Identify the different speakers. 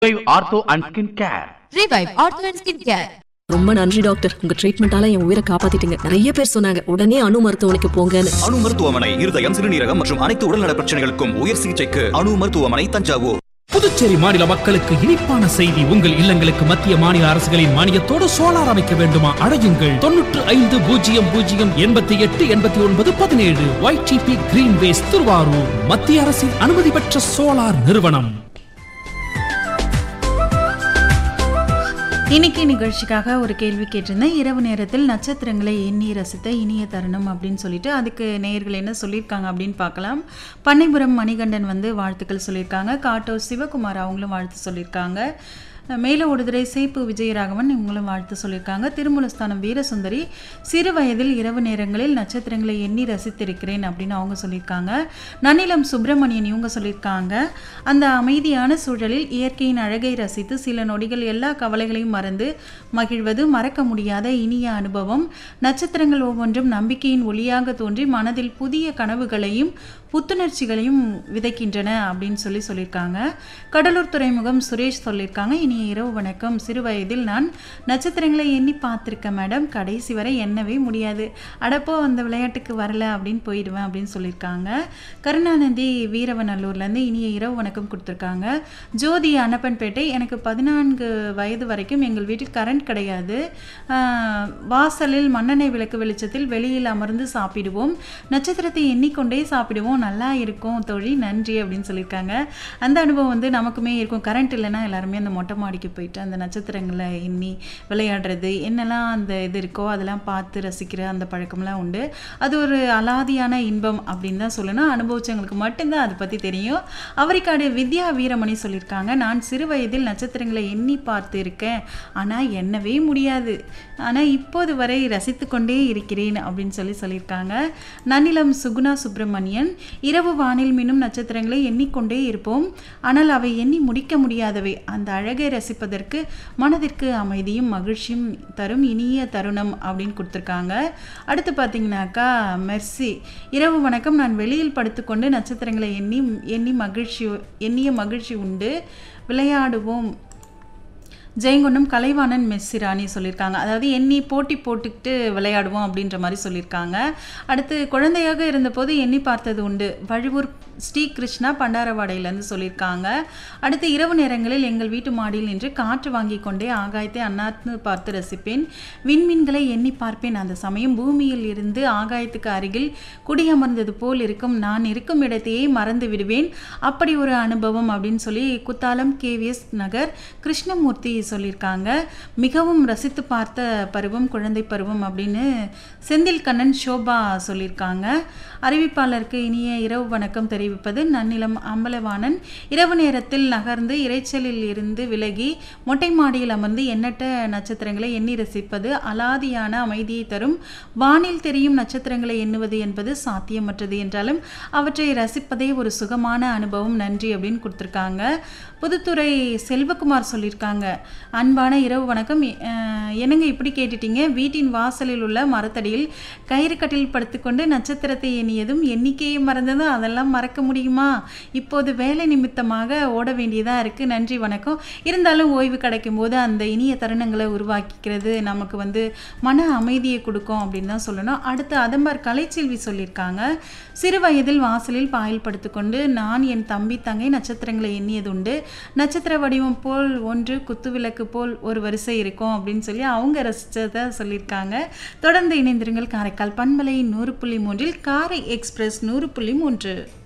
Speaker 1: Revive Ortho and Skin Care.
Speaker 2: Revive ortho and skin care
Speaker 3: ரொம்ப நன்றி doctor உங்க ட்ரீட்மெண்டால என் உயிரை காப்பாத்திட்டீங்க நிறைய பேர் சொன்னாங்க உடனே அணு மருத்துவமனைக்கு போங்கன்னு
Speaker 4: அணு மருத்துவமனை இருதயம் சிறுநீரகம் மற்றும் அனைத்து உடல்நல பிரச்சனைகளுக்கும் உயர் சிகிச்சைக்கு அணு மருத்துவமனை தஞ்சாவூர்
Speaker 5: புதுச்சேரி மாநில மக்களுக்கு இனிப்பான செய்தி உங்கள் இல்லங்களுக்கு மத்திய மாநில அரசுகளின் மானியத்தோடு சோலார் அமைக்க வேண்டுமா அடையுங்கள் தொன்னூற்று ஐந்து பூஜ்ஜியம் பூஜ்ஜியம் எண்பத்தி எட்டு எண்பத்தி ஒன்பது பதினேழு ஒய்டிபி கிரீன்வேஸ் திருவாரூர் மத்திய அரசின் அனுமதி பெற்ற சோலார் நிறுவனம்
Speaker 6: இன்னைக்கு நிகழ்ச்சிக்காக ஒரு கேள்வி கேட்டிருந்தேன் இரவு நேரத்தில் நட்சத்திரங்களை எண்ணி ரசித்த இனிய தருணம் அப்படின்னு சொல்லிட்டு அதுக்கு நேயர்கள் என்ன சொல்லியிருக்காங்க அப்படின்னு பார்க்கலாம் பண்ணைபுரம் மணிகண்டன் வந்து வாழ்த்துக்கள் சொல்லியிருக்காங்க காட்டூர் சிவகுமார் அவங்களும் வாழ்த்து சொல்லியிருக்காங்க மேல ஒடுதுறை சேப்பு விஜயராகவன் இவங்களும் வாழ்த்து சொல்லியிருக்காங்க திருமூலஸ்தானம் வீரசுந்தரி சிறு வயதில் இரவு நேரங்களில் நட்சத்திரங்களை எண்ணி ரசித்திருக்கிறேன் அப்படின்னு அவங்க சொல்லியிருக்காங்க நன்னிலம் சுப்பிரமணியன் இவங்க சொல்லியிருக்காங்க அந்த அமைதியான சூழலில் இயற்கையின் அழகை ரசித்து சில நொடிகள் எல்லா கவலைகளையும் மறந்து மகிழ்வது மறக்க முடியாத இனிய அனுபவம் நட்சத்திரங்கள் ஒவ்வொன்றும் நம்பிக்கையின் ஒளியாக தோன்றி மனதில் புதிய கனவுகளையும் புத்துணர்ச்சிகளையும் விதைக்கின்றன அப்படின்னு சொல்லி சொல்லியிருக்காங்க கடலூர் துறைமுகம் சுரேஷ் சொல்லியிருக்காங்க இனிய இரவு வணக்கம் சிறு வயதில் நான் நட்சத்திரங்களை எண்ணி பார்த்துருக்கேன் மேடம் கடைசி வரை எண்ணவே முடியாது அடப்போ அந்த விளையாட்டுக்கு வரல அப்படின்னு போயிடுவேன் அப்படின்னு சொல்லியிருக்காங்க கருணாநிதி வீரவநல்லூர்லேருந்து இனிய இரவு வணக்கம் கொடுத்துருக்காங்க ஜோதி அன்னப்பன்பேட்டை எனக்கு பதினான்கு வயது வரைக்கும் எங்கள் வீட்டில் கரண்ட் கிடையாது ஆஹ், வாசலில் மண்ணெண்ணெய் விளக்கு வெளிச்சத்தில் வெளியில் அமர்ந்து சாப்பிடுவோம் நட்சத்திரத்தை எண்ணிக்கொண்டே சாப்பிடுவோம் நல்லா இருக்கும் தோழி நன்றி அப்படின்னு சொல்லியிருக்காங்க அந்த அனுபவம் வந்து நமக்குமே இருக்கும் கரண்ட் இல்லைன்னா எல்லாருமே அந்த மொட்டை மாடிக்கு போயிட்டு அந்த நட்சத்திரங்களை எண்ணி விளையாடுறது என்னெல்லாம் அந்த இது இருக்கோ அதெல்லாம் பார்த்து ரசிக்கிற அந்த பழக்கம்லாம் உண்டு அது ஒரு அலாதியான இன்பம் அப்படின்னு தான் சொல்லணும் அனுபவிச்சவங்களுக்கு மட்டும்தான் அதை பற்றி தெரியும் அவரிக்காடு வித்யா வீரமணி சொல்லியிருக்காங்க நான் சிறு வயதில் நட்சத்திரங்களை எண்ணி பார்த்து இருக்கேன் ஆனால் எண்ணவே முடியாது ஆனால் இப்போது வரை ரசித்து கொண்டே இருக்கிறேன் அப்படின்னு சொல்லி சொல்லியிருக்காங்க நன்னிலம் சுகுணா சுப்பிரமணியன் இரவு வானில் மின்னும் நட்சத்திரங்களை எண்ணிக்கொண்டே இருப்போம் ஆனால் அவை எண்ணி முடிக்க முடியாதவை அந்த அழகை ரசிப்பதற்கு மனதிற்கு அமைதியும் மகிழ்ச்சியும் தரும் இனிய தருணம் அப்படின்னு கொடுத்துருக்காங்க அடுத்து பார்த்தீங்கன்னாக்கா மெர்சி இரவு வணக்கம் நான் வெளியில் படுத்துக்கொண்டு நட்சத்திரங்களை எண்ணி எண்ணி மகிழ்ச்சி எண்ணிய மகிழ்ச்சி உண்டு விளையாடுவோம் ஜெயங்கொண்டம் கலைவாணன் மெஸ்ஸிராணி சொல்லியிருக்காங்க அதாவது எண்ணி போட்டி போட்டுக்கிட்டு விளையாடுவோம் அப்படின்ற மாதிரி சொல்லியிருக்காங்க அடுத்து குழந்தையாக இருந்தபோது எண்ணி பார்த்தது உண்டு வழுவூர் ஸ்ரீ கிருஷ்ணா பண்டாரவாடையிலேருந்து சொல்லியிருக்காங்க அடுத்து இரவு நேரங்களில் எங்கள் வீட்டு மாடியில் நின்று காற்று வாங்கி கொண்டே ஆகாயத்தை அண்ணாத்து பார்த்து ரசிப்பேன் விண்மீன்களை எண்ணி பார்ப்பேன் அந்த சமயம் பூமியில் இருந்து ஆகாயத்துக்கு அருகில் குடியமர்ந்தது போல் இருக்கும் நான் இருக்கும் இடத்தையே மறந்து விடுவேன் அப்படி ஒரு அனுபவம் அப்படின்னு சொல்லி குத்தாலம் கேவிஎஸ் நகர் கிருஷ்ணமூர்த்தி சொல்லியிருக்காங்க மிகவும் ரசித்து பார்த்த பருவம் குழந்தை பருவம் அப்படின்னு செந்தில் கண்ணன் சோபா சொல்லியிருக்காங்க அறிவிப்பாளருக்கு இனிய இரவு வணக்கம் தெரிவிப்பது நன்னிலம் அம்பலவாணன் இரவு நேரத்தில் நகர்ந்து இரைச்சலில் இருந்து விலகி மொட்டை மாடியில் அமர்ந்து எண்ணற்ற நட்சத்திரங்களை எண்ணி ரசிப்பது அலாதியான அமைதியை தரும் வானில் தெரியும் நட்சத்திரங்களை எண்ணுவது என்பது சாத்தியமற்றது என்றாலும் அவற்றை ரசிப்பதே ஒரு சுகமான அனுபவம் நன்றி அப்படின்னு கொடுத்துருக்காங்க புதுத்துறை செல்வகுமார் சொல்லியிருக்காங்க அன்பான இரவு வணக்கம் அஹ், என்னங்க இப்படி கேட்டுட்டீங்க வீட்டின் வாசலில் உள்ள மரத்தடியில் கயிறு கட்டில் படுத்துக்கொண்டு நட்சத்திரத்தை எண்ணியதும் எண்ணிக்கையை மறந்ததும் அதெல்லாம் மறக்க முடியுமா இப்போது வேலை நிமித்தமாக ஓட வேண்டியதாக இருக்குது நன்றி வணக்கம் இருந்தாலும் ஓய்வு கிடைக்கும் போது அந்த இனிய தருணங்களை உருவாக்கிக்கிறது நமக்கு வந்து மன அமைதியை கொடுக்கும் அப்படின்னு தான் சொல்லணும் அடுத்து அதம்பார் கலைச்செல்வி சொல்லியிருக்காங்க சிறு வயதில் வாசலில் பாயில் படுத்துக்கொண்டு நான் என் தம்பி தங்கை நட்சத்திரங்களை எண்ணியதுண்டு நட்சத்திர வடிவம் போல் ஒன்று குத்துவிளக்கு போல் ஒரு வரிசை இருக்கும் அப்படின்னு சொல்லி அவங்க ரசித்ததை சொல்லியிருக்காங்க தொடர்ந்து இணைந்திருங்கள் காரைக்கால் பண்பலை நூறு புள்ளி மூன்றில் காரை எக்ஸ்பிரஸ் நூறு புள்ளி மூன்று